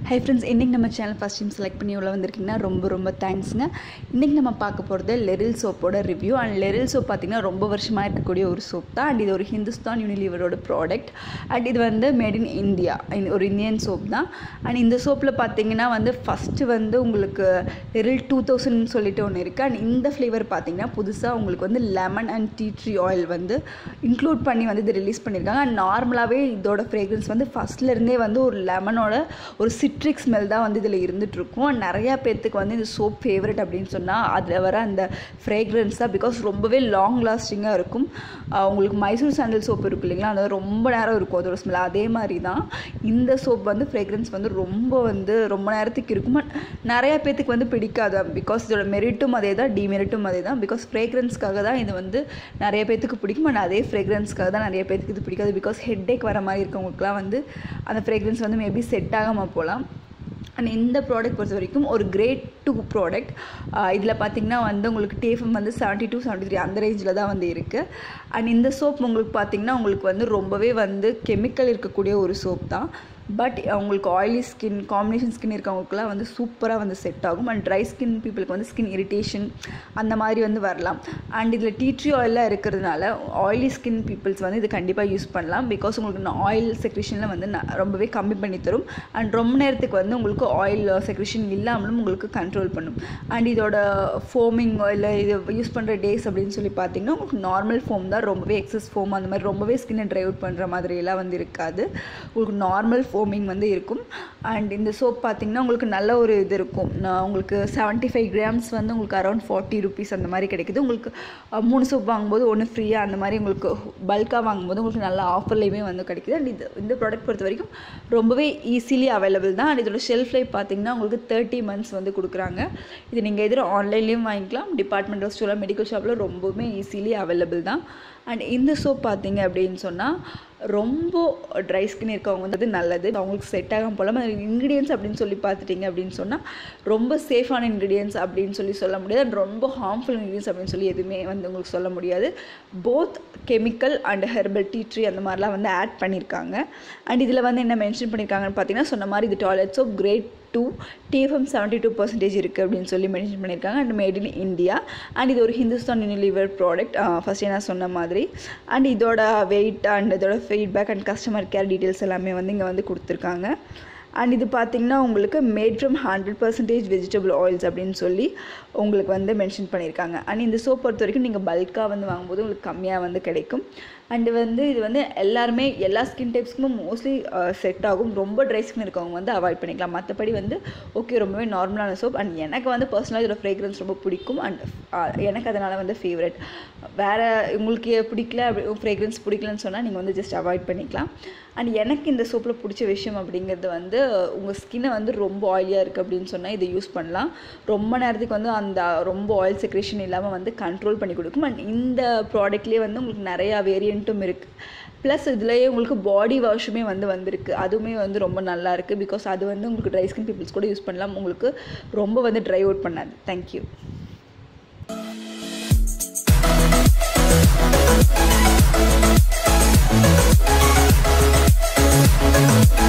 hi friends இன்றைக்கி நம்ம channel first time select பண்ணி உள்ள வந்திருக்கீங்கன்னா ரொம்ப ரொம்ப தேங்க்ஸுங்க இன்றைக்கி நம்ம பார்க்க போகிறது லெரில் சோப்போட ரிவ்யூ அண்ட் லெரில் சோப் பார்த்திங்கன்னா ரொம்ப வருஷமாக இருக்கக்கூடிய ஒரு சோப் தான் அண்ட் இது ஒரு ஹிந்துஸ்தான் யூனிலிவரோட ப்ராடக்ட் அண்ட் இது வந்து மேட் இன் இந்தியா ஒரு இந்தியன் சோப் தான் அண்ட் இந்த சோப்பில் பார்த்தீங்கன்னா வந்து ஃபஸ்ட்டு வந்து உங்களுக்கு லெரில் டூ தௌசண்ட் சொல்லிட்டு ஒன்று இருக்குது அண்ட் இந்த ஃப்ளேவர் பார்த்தீங்கன்னா புதுசாக உங்களுக்கு வந்து lemon and tea tree oil வந்து இன்க்ளூட் பண்ணி வந்து இது ரிலீஸ் பண்ணியிருக்காங்க அண்ட் நார்மலாகவே இதோட ஃப்ரேக்ரன்ஸ் வந்து ஃபஸ்ட்லேருந்தே வந்து ஒரு லெமனோட ஒரு சிட்ரிக் ஸ்மெல் தான் வந்து இதில் இருந்துகிட்ருக்கும் அண்ட் நிறையா பேர்த்துக்கு வந்து இந்த சோப் ஃபேவரட் அப்படின்னு சொன்னால் அதில் வர அந்த ஃப்ரேக்ரன்ஸ் தான் பிகாஸ் ரொம்பவே லாங் லாஸ்டிங்காக இருக்கும் ஆஹ் உங்களுக்கு மைசூர் சாண்டல் சோப் இருக்கு இல்லைங்களா அது ரொம்ப நேரம் இருக்கும் அதோட ஸ்மெல் அதே மாதிரி தான் இந்த சோப் வந்து ஃப்ரேக்ரன்ஸ் வந்து ரொம்ப வந்து ரொம்ப நேரத்துக்கு இருக்கும் But நிறையா பேர்த்துக்கு வந்து பிடிக்காது பிகாஸ் இதோட மெரிட்டும் அதே தான் டிமெரிட்டும் அதே தான் பிகாஸ் ஃப்ரேக்ரன்ஸ்க்காக தான் இது வந்து நிறைய பேர்த்துக்கு பிடிக்கும் அண்ட் அதே ஃப்ரேக்ரன்ஸ்க்காக தான் நிறைய பேர்த்துக்கு இது பிடிக்காது பிகாஸ் ஹெட்டேக் வர மாதிரி இருக்கவங்களுக்குலாம் வந்து அந்த ஃப்ரேக்ரன்ஸ் வந்து மேபி செட் ஆகாமல் போகலாம் அண்ட் இந்த ப்ராடக்ட் பொறுத்த வரைக்கும் ஒரு கிரேட் டூ ப்ராடக்ட் இதில் பார்த்தீங்கன்னா வந்து உங்களுக்கு டேஃபம் வந்து செவன்ட்டி டூ செவன்ட்டி த்ரீ அந்த ரேஞ்சில் தான் வந்து இருக்குது அண்ட் இந்த சோப் உங்களுக்கு பார்த்தீங்கன்னா உங்களுக்கு வந்து ரொம்பவே வந்து கெமிக்கல் இருக்கக்கூடிய ஒரு சோப் தான் பட் உங்களுக்கு ஆயிலி ஸ்கின் காம்பினேஷன் ஸ்கின் இருக்கவங்களுக்குலாம் வந்து சூப்பராக வந்து செட் ஆகும் அண்ட் ட்ரை ஸ்கின் பீப்புளுக்கு வந்து ஸ்கின் இரிட்டேஷன் அந்த மாதிரி வந்து வரலாம் அண்ட் இதில் டீட்ரி ஆயிலாக இருக்கிறதுனால ஆயிலி ஸ்கின் பீப்புள்ஸ் வந்து இது கண்டிப்பாக யூஸ் பண்ணலாம் பிகாஸ் உங்களுக்கு ஆயில் செக்ரிஷனில் வந்து ந- ரொம்பவே கம்மி பண்ணி தரும் அண்ட் ரொம்ப நேரத்துக்கு வந்து உங்களுக்கு ஆயில் செக்ரிஷன் இல்லாமலும் உங்களுக்கு கண்ட்ரோல் பண்ணும் அண்ட் இதோட ஃபோமிங் இல்லை இது யூஸ் பண்ணுற டேஸ் அப்படின்னு சொல்லி பார்த்தீங்கன்னா உங்களுக்கு நார்மல் ஃபோம் தான் ரொம்பவே எக்ஸஸ் ஃபோம் அந்த மாதிரி ரொம்பவே ஸ்கின்னை ட்ரை அவுட் பண்ணுற மாதிரியெல்லாம் வந்து இருக்காது உங்களுக்கு நார்மல் ஃபோமிங் வந்து இருக்கும் அண்ட் இந்த சோப் பார்த்தீங்கன்னா உங்களுக்கு நல்ல ஒரு இது இருக்கும் நான் உங்களுக்கு செவன்ட்டி ஃபைவ் கிராம்ஸ் வந்து உங்களுக்கு அரௌண்ட் ஃபார்ட்டி ருபீஸ் அந்த மாதிரி கிடைக்குது உங்களுக்கு அஹ், மூணு சோப் வாங்கும்போது ஒன்று ஃப்ரீயாக அந்த மாதிரி உங்களுக்கு பல்காக வாங்கும்போது உங்களுக்கு நல்ல ஆஃபர்லேயுமே வந்து கிடைக்குது அண்ட் இது இந்த ப்ராடக்ட் பொறுத்த வரைக்கும் ரொம்பவே ஈஸிலி அவைலபிள் தான் அண்ட் இதோட ஷெல்ஃப் லைஃப் பார்த்தீங்கன்னா உங்களுக்கு தேர்ட்டி மந்த்ஸ் வந்து கொடுக்குறாங்க இது நீங்கள் எதிர ஆன்லைன்லேயும் வாங்கிக்கலாம் டிபார்ட்மெண்டல் ஸ்டோரில் மெடிக்கல் ஷாப்பில் ரொம்பவுமே ஈஸிலி அவைலபிள் தான் அண்ட் இந்த சோப் பார்த்தீங்க அப்படின்னு சொன்னால் ரொம்ப ட்ரை ஸ்கின் இருக்கவங்க வந்து அது நல்லது அவங்களுக்கு செட் ஆகாம போகலாம் அதில் இன்க்ரீடியன்ஸ் அப்படின்னு சொல்லி பார்த்துட்டிங்க அப்படின்னு சொன்னால் ரொம்ப சேஃபான இன்க்ரீடியன்ஸ் அப்படின்னு சொல்லி சொல்ல முடியாது and ரொம்ப ஹார்ம்ஃபுல் இன்க்ரீடியன்ஸ் அப்படின்னு சொல்லி எதுவுமே வந்து உங்களுக்கு சொல்ல முடியாது both chemical and herbal tea tree அந்த மாதிரிலாம் வந்து ஆட் பண்ணியிருக்காங்க அண்ட் இதில் வந்து என்ன மென்ஷன் பண்ணியிருக்காங்கன்னு பார்த்தீங்கன்னா சொன்ன மாதிரி இது toilet soap grade two TFM seventy two percentage இருக்குது அப்படின்னு சொல்லி மென்ஷன் பண்ணியிருக்காங்க and made in India and இது ஒரு ஹிந்துஸ்தான் யூனிலிவர் ப்ராடக்ட் ஃபஸ்ட்டு நான் சொன்ன மாதிரி அண்ட் இதோட வெயிட் அண்ட் இதோட feedback and customer care details எல்லாமே வந்து இங்கே வந்து கொடுத்துருக்காங்க அண்ட் இது பார்த்திங்கன்னா உங்களுக்கு made from hundred percentage vegetable oils அப்படின்னு சொல்லி உங்களுக்கு வந்து மென்ஷன் பண்ணியிருக்காங்க அண்ட் இந்த சோப் பொறுத்த வரைக்கும் நீங்கள் பல்காக வந்து வாங்கும்போது உங்களுக்கு கம்மியாக வந்து கிடைக்கும் அண்டு வந்து இது வந்து எல்லாருமே எல்லா ஸ்கின் டைப்ஸ்க்குமே மோஸ்ட்லி செட் ஆகும் ரொம்ப ட்ரை ஸ்கின் இருக்கவங்க வந்து அவாய்ட் பண்ணிக்கலாம் மற்றபடி வந்து ஓகே ரொம்பவே நார்மலான சோப் அண்ட் எனக்கு வந்து பர்சனலாக இதோட ஃப்ரேக்ரன்ஸ் ரொம்ப பிடிக்கும் அண்ட் எனக்கு அதனால் வந்து ஃபேவரட் வேறு உங்களுக்கு பிடிக்கல அப்படி ஃப்ரேக்ரன்ஸ் பிடிக்கலன்னு சொன்னால் நீங்கள் வந்து ஜஸ்ட் அவாய்ட் பண்ணிக்கலாம் அண்ட் எனக்கு இந்த சோப்பில் பிடிச்ச விஷயம் அப்படிங்கிறது வந்து உங்கள் ஸ்கின்னை வந்து ரொம்ப ஆயிலியாக இருக்குது அப்படின்னு சொன்னால் இதை யூஸ் பண்ணலாம் ரொம்ப நேரத்துக்கு வந்து அந்த ரொம்ப ஆயில் செக்ரேஷன் இல்லாமல் வந்து கண்ட்ரோல் பண்ணி கொடுக்கும் அண்ட் இந்த ப்ராடக்ட்லேயே வந்து உங்களுக்கு நிறையா வேரியண்ட்டும் இருக்குது ப்ளஸ் இதுலேயே உங்களுக்கு பாடி வாஷுமே வந்து வந்திருக்கு அதுவுமே வந்து ரொம்ப நல்லா இருக்குது பிகாஸ் அது வந்து உங்களுக்கு ட்ரை ஸ்கின் பீப்புள்ஸ் கூட யூஸ் பண்ணலாம் உங்களுக்கு ரொம்ப வந்து ட்ரை அவுட் பண்ணாது தேங்க்யூ Thank